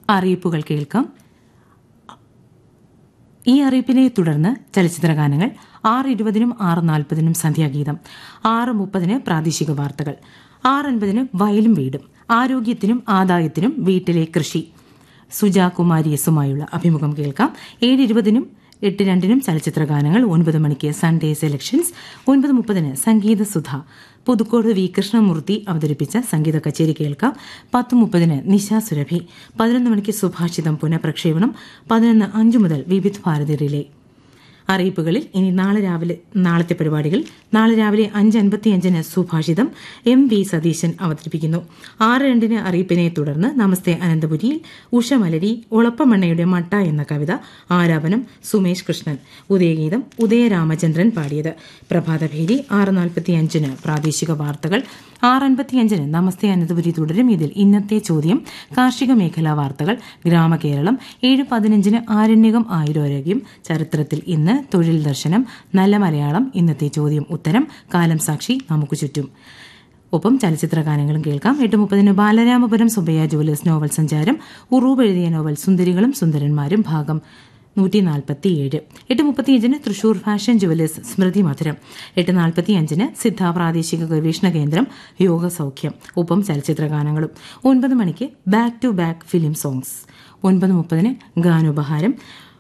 അറിയിപ്പുകൾ കേൾക്കാം ഈ അറിയിപ്പിനെ തുടർന്ന് ചലച്ചിത്രഗാനങ്ങൾ ആറ് ഇരുപതിനും ആറ് നാൽപ്പതിനും സന്ധ്യാഗീതം ആറ് മുപ്പതിന് പ്രാദേശിക വാർത്തകൾ ആറ് അൻപതിന് വയലും വീടും ആരോഗ്യത്തിനും ആദായത്തിനും വീട്ടിലെ കൃഷി സുജാ കുമാരി എസുമായുള്ള അഭിമുഖം കേൾക്കാം ഏഴ് ഇരുപതിനും എട്ട് രണ്ടിനും ചലച്ചിത്ര ഗാനങ്ങൾ ഒൻപത് മണിക്ക് സൺഡേ സെലക്ഷൻസ് ഒൻപത് മുപ്പതിന് സംഗീത സുധ പുതുക്കോട് വി കൃഷ്ണമൂർത്തി അവതരിപ്പിച്ച സംഗീത കച്ചേരി കേൾക്കാം പത്ത് മുപ്പതിന് നിശ സുരഭി പതിനൊന്ന് മണിക്ക് സുഭാഷിതം പുനഃപ്രക്ഷേപണം പതിനൊന്ന് അഞ്ച് മുതൽ വിവിധ് ഭാരതി റിലേ അറിയിപ്പുകളിൽ ഇനി നാളെ രാവിലെ നാളത്തെ പരിപാടികൾ നാളെ രാവിലെ അഞ്ച് അൻപത്തിയഞ്ചിന് സുഭാഷിതം എം വി സതീശൻ അവതരിപ്പിക്കുന്നു ആറ് രണ്ടിന് അറിയിപ്പിനെ തുടർന്ന് നമസ്തേ അനന്തപുരിയിൽ ഉഷമലരി ഒളപ്പമണ്ണയുടെ മട്ട എന്ന കവിത ആലാപനം സുമേഷ് കൃഷ്ണൻ ഉദയഗീതം ഉദയരാമചന്ദ്രൻ പാടിയത് പ്രഭാതഭേരി ആറ് നാൽപ്പത്തിയഞ്ചിന് പ്രാദേശിക വാർത്തകൾ ആറ് അൻപത്തിയഞ്ചിന് നമസ്തേ അനന്തപുരി തുടരും ഇതിൽ ഇന്നത്തെ ചോദ്യം കാർഷിക മേഖലാ വാർത്തകൾ ഗ്രാമകേരളം ഏഴ് പതിനഞ്ചിന് ആരണ്യകം ആയുരാരോഗ്യം ചരിത്രത്തിൽ ഇന്ന് തൊഴിൽ ദർശനം നല്ല മലയാളം ഇന്നത്തെ ചോദ്യം ഉത്തരം കാലം സാക്ഷി നമുക്ക് ചുറ്റും ഒപ്പം ചലച്ചിത്ര ഗാനങ്ങളും കേൾക്കാം എട്ട് മുപ്പതിന് ബാലരാമപുരം സുബയ്യ ജുവലേഴ്സ് നോവൽ സഞ്ചാരം ഉറൂബ് എഴുതിയ നോവൽ സുന്ദരികളും സുന്ദരന്മാരും ഭാഗം നൂറ്റി നാൽപ്പത്തിയേഴ് എട്ട് മുപ്പത്തിയഞ്ചിന് തൃശൂർ ഫാഷൻ ജുവലേഴ്സ് സ്മൃതി മധുരം എട്ട് നാൽപ്പത്തിയഞ്ചിന് സിദ്ധ പ്രാദേശിക ഗവേഷണ കേന്ദ്രം യോഗ സൗഖ്യം ഒപ്പം ചലച്ചിത്ര ഗാനങ്ങളും ഒൻപത് മണിക്ക് back to back film songs ഒൻപത് മുപ്പതിന് ഗാനോപഹാരം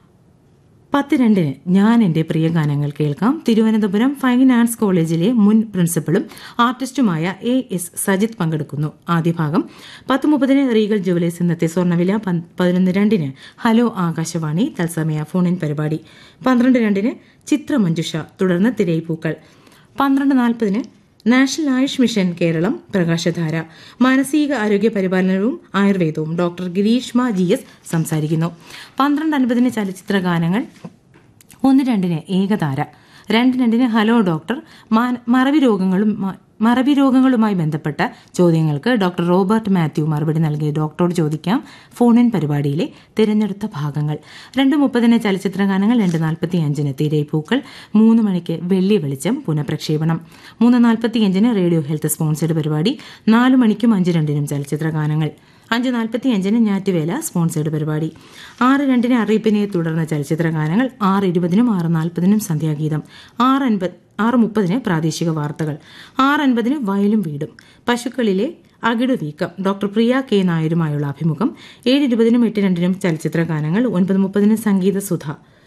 പത്ത് രണ്ടിന് ഞാൻ എന്റെ പ്രിയ ഗാനങ്ങൾ കേൾക്കാം തിരുവനന്തപുരം ഫൈൻ ആർട്സ് കോളേജിലെ മുൻ പ്രിൻസിപ്പളും ആർട്ടിസ്റ്റുമായ എ എസ് സജിത് പങ്കെടുക്കുന്നു ആദ്യ ഭാഗം പത്ത് മുപ്പതിന് റീഗൽ ജുവലേഴ്സ് ഇന്നത്തെ സ്വർണ്ണവില പതിനൊന്ന് രണ്ടിന് ഹലോ ആകാശവാണി തത്സമയ ഫോണിൻ പരിപാടി പന്ത്രണ്ട് രണ്ടിന് ചിത്രമഞ്ജുഷ തുടർന്ന് തിരയിപ്പൂക്കൾ പന്ത്രണ്ട് നാൽപ്പതിന് നാഷണൽ ആയുഷ് മിഷൻ കേരളം പ്രകാശധാര മാനസിക ആരോഗ്യ പരിപാലനവും ആയുർവേദവും ഡോക്ടർ ഗിരീഷ്മ ജി എസ് സംസാരിക്കുന്നു പന്ത്രണ്ട് അൻപതിന് ചലച്ചിത്ര ഗാനങ്ങൾ ഒന്ന് രണ്ടിന് ഏകതാര രണ്ട് രണ്ടിന് ഹലോ ഡോക്ടർ മറവി രോഗങ്ങളും മറവി രോഗങ്ങളുമായി ബന്ധപ്പെട്ട ചോദ്യങ്ങൾക്ക് ഡോക്ടർ റോബർട്ട് മാത്യു മറുപടി നൽകി ഡോക്ടറോട് ചോദിക്കാം ഫോൺ ഇൻ പരിപാടിയിലെ തിരഞ്ഞെടുത്ത ഭാഗങ്ങൾ രണ്ട് മുപ്പതിന് ചലച്ചിത്ര ഗാനങ്ങൾ രണ്ട് നാൽപ്പത്തി അഞ്ചിന് തിരയിപ്പൂക്കൾ മൂന്ന് മണിക്ക് വെള്ളി വെളിച്ചം പുനഃപ്രക്ഷേപണം മൂന്ന് നാൽപ്പത്തിയഞ്ചിന് റേഡിയോ ഹെൽത്ത് സ്പോൺസേഡ് പരിപാടി നാല് മണിക്കും അഞ്ച് രണ്ടിനും ചലച്ചിത്ര ഗാനങ്ങൾ അഞ്ച് നാൽപ്പത്തി അഞ്ചിന് ഞാറ്റുവേല സ്പോൺസേഡ് പരിപാടി ആറ് രണ്ടിന് അറിയിപ്പിനെ തുടർന്ന് ചലച്ചിത്ര ഗാനങ്ങൾ ആറ് ഇരുപതിനും ആറ് നാൽപ്പതിനും സന്ധ്യാഗീതം ആറ് അൻപത് ആറ് മുപ്പതിന് പ്രാദേശിക വാർത്തകൾ ആറ് അൻപതിന് വയലും വീടും പശുക്കളിലെ അകിടു വീക്കം ഡോക്ടർ പ്രിയ കെ നായരുമായുള്ള അഭിമുഖം ഏഴ് ഇരുപതിനും എട്ട് രണ്ടിനും ചലച്ചിത്ര ഗാനങ്ങൾ ഒൻപത് മുപ്പതിന് സംഗീത സുധ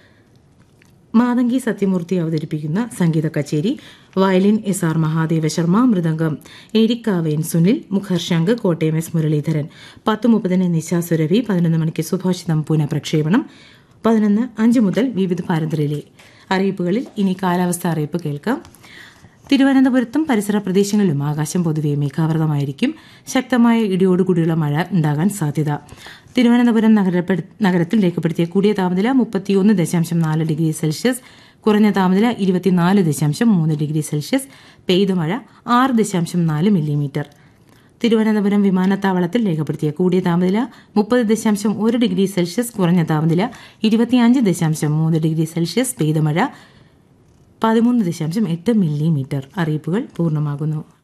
മാതങ്കി സത്യമൂർത്തി അവതരിപ്പിക്കുന്ന സംഗീത കച്ചേരി violin S R Mahadeva Sharma mridangam എരിക്കാവേൻ സുനിൽ മുഖർശങ്ക് കോട്ടയം എസ് മുരളീധരൻ പത്ത് മുപ്പതിന് നിശാ സുരഭി പതിനൊന്ന് മണിക്ക് സുഭാഷിതം പുനഃപ്രക്ഷേപണം പതിനൊന്ന് അഞ്ച് മുതൽ വിവിധ ഭാരതത്തിലെ അറിയിപ്പുകളിൽ ഇനി കാലാവസ്ഥ അറിയിപ്പ് കേൾക്കാം തിരുവനന്തപുരത്തും പരിസര പ്രദേശങ്ങളിലും ആകാശം പൊതുവെ മേഘാവൃതമായിരിക്കും ശക്തമായ ഇടിയോടുകൂടിയുള്ള മഴ ഉണ്ടാകാൻ സാധ്യത തിരുവനന്തപുരം നഗരത്തിൽ രേഖപ്പെടുത്തിയ കൂടിയ താപനില മുപ്പത്തിയൊന്ന് ദശാംശം നാല് ഡിഗ്രി സെൽഷ്യസ് കുറഞ്ഞ താപനില ഇരുപത്തിനാല് ദശാംശം മൂന്ന് ഡിഗ്രി സെൽഷ്യസ് പെയ്ത മഴ ആറ് ദശാംശം നാല് മില്ലിമീറ്റർ തിരുവനന്തപുരം വിമാനത്താവളത്തിൽ രേഖപ്പെടുത്തിയ കൂടിയ താപനില മുപ്പത് ദശാംശം ഒരു ഡിഗ്രി സെൽഷ്യസ് കുറഞ്ഞ താപനില ഇരുപത്തിയഞ്ച് ദശാംശം മൂന്ന് ഡിഗ്രി സെൽഷ്യസ് പെയ്ത മഴ പതിമൂന്ന് ദശാംശം എട്ട് മില്ലിമീറ്റർ അറിയിപ്പുകൾ പൂർണ്ണമാകുന്നു